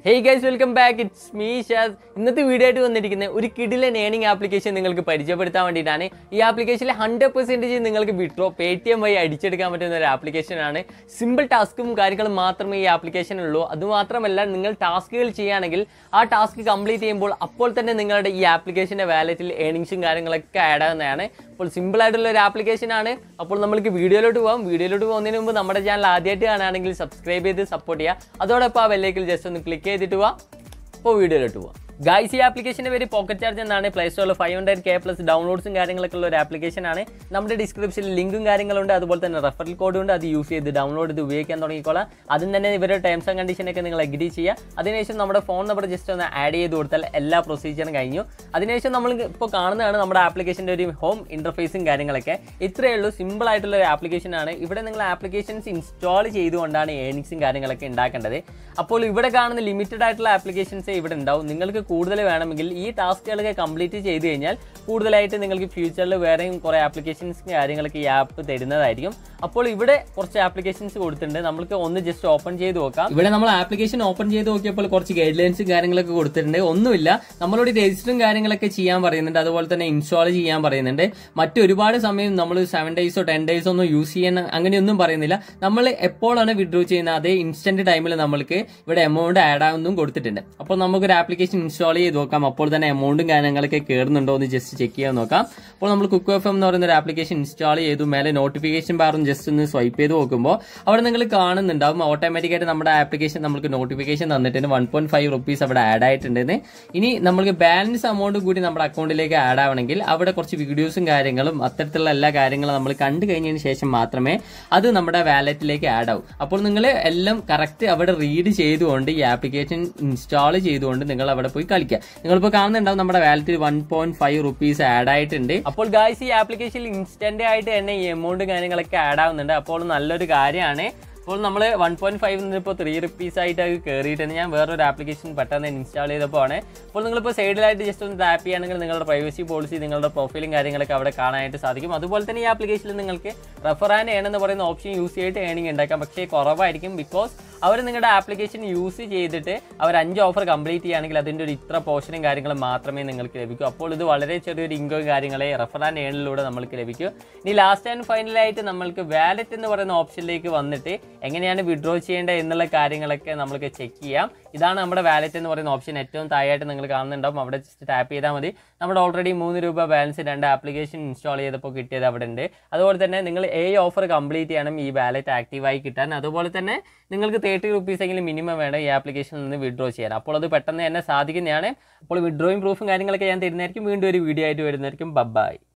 hey guys welcome back it's me Shaz ഇന്നത്തെ video ആയിട്ട് വന്നിരിക്കുന്ന ഒരു കിഡിലൻ ഏണിംഗ് ആപ്ലിക്കേഷൻ നിങ്ങൾക്ക് പരിചയപ്പെടുത്താൻ വേണ്ടിയിട്ടാണ് ഈ ആപ്ലിക്കേഷനിൽ ഹൺഡ്രഡ് പെർസെൻറ്റേജ് നിങ്ങൾക്ക് വിഡ്രോ പേ ടി എം വഴി അടിച്ചെടുക്കാൻ പറ്റുന്ന ഒരു ആപ്ലിക്കേഷനാണ് സിമ്പിൾ ടാസ്കും കാര്യങ്ങളും മാത്രമേ ഈ ആപ്ലിക്കേഷനുള്ളൂ അതുമാത്രമല്ല നിങ്ങൾ ടാസ്കുകൾ ചെയ്യുകയാണെങ്കിൽ ആ ടാസ്ക് കംപ്ലീറ്റ് ചെയ്യുമ്പോൾ അപ്പോൾ തന്നെ നിങ്ങളുടെ ഈ ആപ്ലിക്കേഷൻ്റെ വാലറ്റിൽ ഏണിങ്സും കാര്യങ്ങളൊക്കെ ആഡ് ആകുന്നതാണ് അപ്പോൾ സിമ്പിൾ ആയിട്ടുള്ള ഒരു ആപ്ലിക്കേഷനാണ് അപ്പോൾ നമ്മൾക്ക് വീഡിയോയിലോട്ട് പോകാം വീഡിയോയിലോട്ട് പോകുന്നതിന് മുമ്പ് നമ്മുടെ ചാനൽ ആദ്യമായിട്ട് കാണുകയാണെങ്കിൽ സബ്സ്ക്രൈബ് ചെയ്ത് സപ്പോർട്ട് ചെയ്യുക അതോടൊപ്പം ആ ബെല്ലേക്കിൽ ജസ്റ്റ് ഒന്ന് ക്ലിക്ക് ചെയ്തിട്ട് പോവാം അപ്പോൾ വീഡിയോയിലോട്ട് പോവാം ഗൈസ് ഈ ആപ്ലിക്കേഷൻ്റെ പേര് പോക്കറ്റ് ചാർജ് എന്നാണ് പ്ലേ സ്റ്റോറിൽ ഫൈവ് ഹൺഡ്രഡ് കെ പ്ലസ് ഡൗൺലോഡ്സും കാര്യങ്ങളൊക്കെ ഉള്ള ഒരു ആപ്ലിക്കേഷൻ ആണ് നമ്മുടെ ഡിസ്ക്രിപ്ഷനിൽ ലിങ്കും കാര്യങ്ങളുണ്ട് അതുപോലെ തന്നെ റെഫറൽ കോഡും ഉണ്ട് അത് യൂസ് ചെയ്ത് ഡൗൺലോഡ് ചെയ്ത് ഉപയോഗിക്കാൻ തുടങ്ങിക്കോളാം അതും തന്നെ ഇവരുടെ ടേംസ് ആൻഡ് കണ്ടീഷനൊക്കെ നിങ്ങൾ എഗ്രി ചെയ്യുക അതിനുശേഷം നമ്മുടെ ഫോൺ നമ്പർ ജസ്റ്റ് ഒന്ന് ആഡ് ചെയ്ത് കൊടുത്താൽ എല്ലാ പ്രൊസീജിയറും കഴിഞ്ഞു അതിനുശേഷം നമ്മൾ ഇപ്പോൾ കാണുന്നതാണ് നമ്മുടെ ആപ്ലിക്കേഷൻ്റെ ഒരു ഹോം ഇൻ്റർഫേസും കാര്യങ്ങളൊക്കെ ഇത്രയേ ഉള്ളൂ സിമ്പിൾ ആയിട്ടുള്ള ഒരു ആപ്ലിക്കേഷൻ ആണ് ഇവിടെ നിങ്ങൾ ആപ്ലിക്കേഷൻസ് ഇൻസ്റ്റാൾ ചെയ്തുകൊണ്ടാണ് ഏണിങ്സും കാര്യങ്ങളൊക്കെ ഉണ്ടാക്കേണ്ടത് അപ്പോൾ ഇവിടെ കാണുന്ന ലിമിറ്റഡ് ആയിട്ടുള്ള ആപ്ലിക്കേഷൻസ് ഇവിടെ ഉണ്ടാവും നിങ്ങൾക്ക് കൂടുതൽ വേണമെങ്കിൽ ഈ ടാസ്കുകളൊക്കെ കംപ്ലീറ്റ് ചെയ്ത് കഴിഞ്ഞാൽ കൂടുതലായിട്ട് നിങ്ങൾക്ക് ഫ്യൂച്ചറിൽ വേറെയും കുറേ ആപ്ലിക്കേഷൻസ് കാര്യങ്ങളൊക്കെ ഈ ആപ്പ് തരുന്നതായിരിക്കും അപ്പോൾ ഇവിടെ കുറച്ച് ആപ്ലിക്കേഷൻസ് കൊടുത്തിട്ടുണ്ട് നമുക്ക് ഒന്ന് ജസ്റ്റ് ഓപ്പൺ ചെയ്ത് നോക്കാം ഇവിടെ നമ്മൾ ആപ്ലിക്കേഷൻ ഓപ്പൺ ചെയ്ത് നോക്കിയപ്പോൾ കുറച്ച് ഗൈഡ് ലൈൻസും കാര്യങ്ങളൊക്കെ കൊടുത്തിട്ടുണ്ട് ഒന്നുമില്ല നമ്മളോട് രജിസ്റ്ററും കാര്യങ്ങളൊക്കെ ചെയ്യാൻ പറയുന്നുണ്ട് അതുപോലെ തന്നെ ഇൻസ്റ്റാൾ ചെയ്യാൻ പറയുന്നുണ്ട് മറ്റൊരുപാട് സമയം നമ്മൾ സെവൻ ഡേയ്സോ ടെൻ ഡേയ്സോ ഒന്നും യൂസ് ചെയ്യാൻ അങ്ങനെയൊന്നും പറയുന്നില്ല നമ്മൾ എപ്പോഴാണ് വിഡ്രോ ചെയ്യുന്നത് അതേ ഇൻസ്റ്റന്റ് ടൈമിൽ നമ്മൾക്ക് ഇവിടെ എമൗണ്ട് ആഡ് ആവുന്നതും കൊടുത്തിട്ടുണ്ട് അപ്പോൾ നമുക്കൊരു ആപ്ലിക്കേഷൻ ഇൻസ്റ്റാൾ ചെയ്ത് നോക്കാം അപ്പോൾ തന്നെ എമൗണ്ടും കാര്യങ്ങളൊക്കെ കയറുന്നുണ്ടോ എന്ന് ജസ്റ്റ് ചെക്ക് ചെയ്യാൻ നോക്കാം അപ്പോൾ നമ്മൾ കുക്ക് എഫ് എം എന്ന് പറയുന്ന ഒരു ആപ്ലിക്കേഷൻ ഇൻസ്റ്റാൾ ചെയ്തു മേലെ നോട്ടിഫിക്കേഷൻ ബാറും ജസ്റ്റ് ഒന്ന് സ്വൈപ്പ് ചെയ്ത് നോക്കുമ്പോൾ അവിടെ നിങ്ങൾ കാണുന്നുണ്ടാവും ഓട്ടോമാറ്റിക്കായിട്ട് നമ്മുടെ ആപ്ലിക്കേഷൻ നമുക്ക് നോട്ടിഫിക്കേഷൻ തന്നിട്ടുണ്ട് വൺ പോയിന്റ് ഫൈവ് റുപ്പീസ് അവിടെ ആഡ് ആയിട്ടുണ്ടെന്ന് ഇനി നമ്മൾക്ക് ബാലൻസ് എമൗണ്ട് കൂടി നമ്മുടെ അക്കൗണ്ടിലേക്ക് ആഡ് ആവണമെങ്കിൽ അവിടെ കുറച്ച് വീഡിയോസും കാര്യങ്ങളും അത്തരത്തിലുള്ള എല്ലാ കാര്യങ്ങളും നമ്മൾ കണ്ടു കഴിഞ്ഞതിന് ശേഷം മാത്രമേ അത് നമ്മുടെ വാലറ്റിലേക്ക് ആഡ് ആവും അപ്പോൾ നിങ്ങൾ എല്ലാം കറക്റ്റ് അവിടെ റീഡ് ചെയ്തുകൊണ്ട് ഈ ആപ്ലിക്കേഷൻ ഇൻസ്റ്റാൾ ചെയ്തുകൊണ്ട് നിങ്ങൾ അവിടെ പോയി കളിക്കുക നിങ്ങളിപ്പോൾ കാണുന്നുണ്ടാവും നമ്മുടെ വാലറ്റിൽ one point five rupees add ആയിട്ടുണ്ട് അപ്പോൾ ഗായ്സ് ഈ ആപ്ലിക്കേഷനിൽ ഇൻസ്റ്റന്റ് ആയിട്ട് തന്നെ ഈ എമൗണ്ട് കാര്യങ്ങളൊക്കെ ആഡ് ആവുന്നുണ്ട് അപ്പോൾ നല്ലൊരു കാര്യമാണ് അപ്പോൾ നമ്മൾ വൺ പോയിന്റ് ഫൈവ് നിന്നിപ്പോൾ ത്രീ റുപ്പീസ് ആയിട്ട് അത് കയറിയിട്ടുണ്ട് ഞാൻ വേറൊരു ആപ്ലിക്കേഷൻ പെട്ടെന്ന് ഇൻസ്റ്റാൾ ചെയ്തപ്പോൾ ആണ് അപ്പോൾ നിങ്ങളിപ്പോൾ സൈഡിലായിട്ട് ജസ്റ്റ് ഒന്ന് ടാപ്പ് ചെയ്യുകയാണെങ്കിൽ നിങ്ങളുടെ പ്രൈവസി പോളിസി നിങ്ങളുടെ പ്രൊഫൈലും കാര്യങ്ങളൊക്കെ അവിടെ കാണാനായിട്ട് സാധിക്കും അതുപോലെ തന്നെ ഈ ആപ്ലിക്കേഷനിൽ നിങ്ങൾക്ക് റെഫർ ആൻഡ് ഏൺ എന്ന് പറയുന്ന ഓപ്ഷൻ യൂസ് ചെയ്തിട്ട് ഏണിംഗ് ഉണ്ടാക്കാം പക്ഷേ കുറവായിരിക്കും ബിക്കോസ് അവർ നിങ്ങളുടെ ആപ്ലിക്കേഷൻ യൂസ് ചെയ്തിട്ട് അവർ അഞ്ച് ഓഫർ കംപ്ലീറ്റ് ചെയ്യുകയാണെങ്കിൽ അതിൻ്റെ ഒരു ഇത്ര പോർഷനും കാര്യങ്ങളും മാത്രമേ നിങ്ങൾക്ക് ലഭിക്കൂ അപ്പോൾ ഇത് വളരെ ചെറിയൊരു ഇൻകം കാര്യങ്ങളെ റെഫർ ആൻഡ് ഏണിലൂടെ നമ്മൾക്ക് ലഭിക്കും ഇനി ലാസ്റ്റ് ആൻഡ് ഫൈനലായിട്ട് നമ്മൾക്ക് വാലറ്റ് എന്ന് പറയുന്ന ഓപ്ഷനിലേക്ക് വന്നിട്ട് എങ്ങനെയാണ് വിഡ്രോ ചെയ്യേണ്ടത് എന്നുള്ള കാര്യങ്ങളൊക്കെ നമുക്ക് ചെക്ക് ചെയ്യാം ഇതാണ് നമ്മുടെ വാലറ്റ് എന്ന് പറയുന്ന ഓപ്ഷൻ ഏറ്റവും താഴെയായിട്ട് നിങ്ങൾ കാണുന്നുണ്ടാവും അവിടെ ജസ്റ്റ് ടാപ്പ് ചെയ്താൽ മതി നമ്മുടെ ഓൾറെഡി മൂന്ന് രൂപ ബാലൻസ് രണ്ട് ആപ്ലിക്കേഷൻ ഇൻസ്റ്റാൾ ചെയ്തപ്പോൾ കിട്ടിയത് അവിടെ ഉണ്ട് അതുപോലെ തന്നെ നിങ്ങൾ ഏ ഓഫർ കംപ്ലീറ്റ് ചെയ്യണം ഈ വാലറ്റ് ആക്റ്റീവായി കിട്ടാൻ അതുപോലെ തന്നെ നിങ്ങൾക്ക് തേർട്ടി റുപ്പീസ് എങ്കിലും മിനിമം വേണം ഈ ആപ്ലിക്കേഷനിൽ നിന്ന് വിഡ്രോ ചെയ്യാൻ അപ്പോൾ അത് പെട്ടെന്ന് തന്നെ സാധിക്കുന്നതാണ് അപ്പോൾ വിഡ്രോയും പ്രൂഫും കാര്യങ്ങളൊക്കെ ഞാൻ തരുന്നതായിരിക്കും വീണ്ടും ഒരു വീഡിയോ ആയിട്ട് വരുന്നതായിരിക്കും ബബായ്